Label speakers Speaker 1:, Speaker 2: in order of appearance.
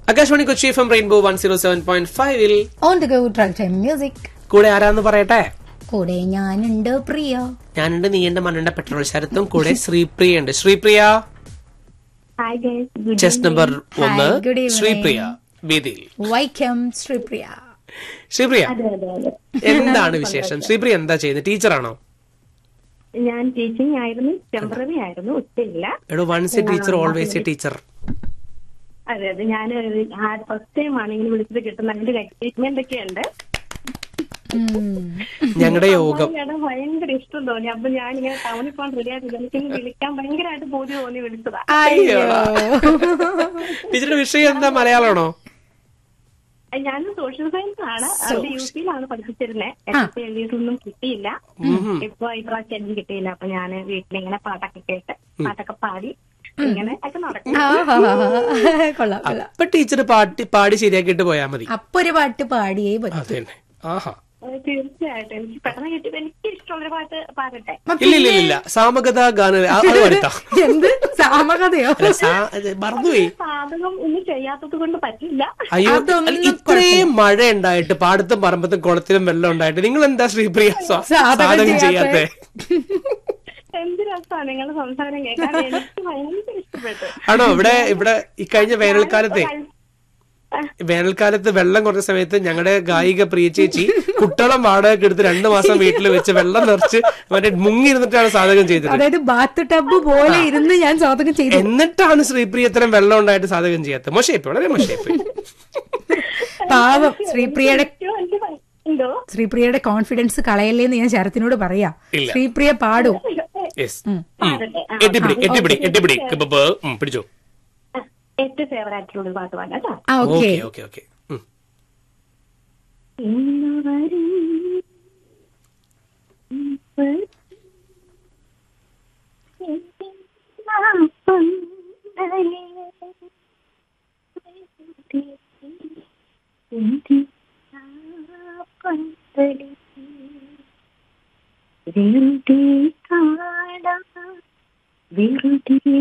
Speaker 1: Akashvani Kochi F M rainbow one zero seven point ഫൈവിൽ
Speaker 2: on the go track time music
Speaker 1: കൂടെ ആരാന്ന് പറയട്ടെ
Speaker 2: കൂടെ ഞാനുണ്ട് പ്രിയ
Speaker 1: ഞാനുണ്ട് നീയുണ്ട് മണ്ണുണ്ട് പെട്രോൾ ശരത്തും കൂടെ ശ്രീപ്രിയ ഉണ്ട് Sripriya
Speaker 3: hi guys good
Speaker 1: chess number ഒന്ന്
Speaker 2: Hi, good evening.
Speaker 1: ശ്രീപ്രിയ വേദിയിൽ
Speaker 2: വൈക്കം ശ്രീപ്രിയ
Speaker 1: ശ്രീപ്രിയ
Speaker 3: അതെ അതെ അതെ
Speaker 1: എന്താണ് വിശേഷം ശ്രീപ്രിയ എന്താ ചെയ്യുന്നത് ടീച്ചറാണോ
Speaker 3: ഞാൻ ടീച്ചിങ് ആയിരുന്നു ടെമ്പററി ആയിരുന്നു ഉച്ചയില്ല
Speaker 1: എടോ once a teacher always a teacher
Speaker 3: അതെ അതെ ഞാൻ ഫസ്റ്റ് ടൈം ആണ് ഇങ്ങനെ വിളിച്ചത് കിട്ടുന്ന അതിന്റെ ഒരു എക്സൈറ്റ്മെന്റ് ഒക്കെ ഉണ്ട്
Speaker 1: ഞങ്ങളുടെ യോഗം
Speaker 3: അമ്മായിയുടെ ഭയങ്കര ഇഷ്ടം തോന്നി അപ്പൊ ഞാൻ ഇങ്ങനെ ടൗണിൽ പോകാൻ റെഡി ആയിട്ട് എനിക്ക് വിളിക്കാൻ ഭയങ്കരമായിട്ട് ബോധ്യ തോന്നി വിളിച്ചതാ
Speaker 2: അയ്യോ
Speaker 1: ടീച്ചറുടെ വിഷയം എന്താ മലയാളമാണോ
Speaker 3: ഞാൻ സോഷ്യൽ സയൻസ് ആണ് അത് യു പിയിലാണ് പഠിപ്പിച്ചിരുന്നത് എസ് എസ് എഴുതിയിട്ടൊന്നും കിട്ടിയില്ല ഇപ്പൊ ഇപ്രാവശ്യം എനിക്ക് കിട്ടിയില്ല അപ്പൊ ഞാൻ വീട്ടിലിങ്ങനെ പാട്ടൊക്കെ കേട്ട് പാട്ടൊക്കെ പാടി ഇങ്ങനെ ഒക്കെ നടക്കും
Speaker 2: കൊള്ളാം കൊള്ളാം
Speaker 1: അപ്പൊ ടീച്ചർ പാട്ടി പാടി ശരിയാക്കിയിട്ട് പോയാ മതി
Speaker 2: അപ്പൊ ഒരു പാട്ട് പാടിയേ പറ്റും
Speaker 1: അതെ തന്നെ ആഹാ
Speaker 3: അത് തീർച്ചയായിട്ടും എനിക്ക് പെട്ടെന്ന് കിട്ടിയപ്പോ എനിക്ക് ഇഷ്ടമുള്ളൊരു പാട്ട് പാടട്ടെ
Speaker 1: ഇല്ല ഇല്ല ഇല്ല, ഇല്ല സാമഗത ഗാന അത് വരുത്താം
Speaker 2: എന്ത് സാമകഥയോ
Speaker 1: അല്ല, സാ- അത് മറന്നുപോയി
Speaker 3: സാധകം ഒന്നും ചെയ്യാത്തത് കൊണ്ട് പറ്റില്ല
Speaker 1: അയ്യോ
Speaker 2: അതൊന്നും
Speaker 1: അല്ല, ഇത്രയും മഴ ഉണ്ടായിട്ട് പാടത്തും പറമ്പത്തും കുളത്തിലും വെള്ളം ഉണ്ടായിട്ട് നിങ്ങൾ എന്താ ശ്രീപ്രിയ സ്വ-
Speaker 2: സാധകം
Speaker 1: സാധകം ചെയ്യാത്തെ
Speaker 3: എന്ത് രസമാണ് നിങ്ങളുടെ സംസാരം കേൾക്കാൻ എനിക്ക് ഭയങ്കര ഇഷ്ടപ്പെട്ടു
Speaker 1: ആണോ ഇവിടെ ഇവിടെ ഈ കഴിഞ്ഞ വേനൽക്കാലത്തെ വേനൽക്കാലത്ത് വെള്ളം കുറഞ്ഞ സമയത്ത് ഞങ്ങളുടെ ഗായിക പ്രിയ ചേച്ചി കുട്ടളം വാടക എടുത്ത് രണ്ടു മാസം വീട്ടിൽ വെച്ച് വെള്ളം നിറച്ച് മറ്റേ മുങ്ങി ഇരുന്നിട്ടാണ് സാധകം ചെയ്തത്
Speaker 2: അതായത് ബാത്ത് ടബ് പോലെ ഇരുന്ന് ഞാൻ സാധകം ചെയ്തു
Speaker 1: എന്നിട്ടാണ് ശ്രീപ്രിയ ഇത്രയും വെള്ളം ഉണ്ടായിട്ട് സാധകം ചെയ്യാത്തത് മോശമായിപ്പോയി വളരെ മോശമായിപ്പോയി
Speaker 2: പാവം ശ്രീപ്രിയയുടെ
Speaker 3: ഏറ്റവും എനിക്ക് ഭയ- എന്തോ
Speaker 2: ശ്രീപ്രിയയുടെ കോൺഫിഡൻസ് കളയല്ലേന്ന് ഞാൻ ശരത്തിനോട് പറയാ
Speaker 1: ഇല്ല.
Speaker 2: ശ്രീപ്രിയ പാടൂ
Speaker 1: യെസ്
Speaker 3: പാടട്ടെ ആ,
Speaker 1: എട്ടിപ്പിടി എട്ടിപ്പിടി എട്ടിപ്പിടി ഇപ്പൊ ഉം, പിടിച്ചോ
Speaker 3: ആ, ഏറ്റവും ഫേവറേറ്റ് ആയിട്ടുള്ള ഒരു പാട്ട് പാടാം കേട്ടോ
Speaker 2: ആ ഓക്കെ
Speaker 1: ഓക്കെ ഓക്കെ ഓക്കെ ഉം.
Speaker 3: ഇന്നു വരും വെറുതെ കാണാം വെറുതെ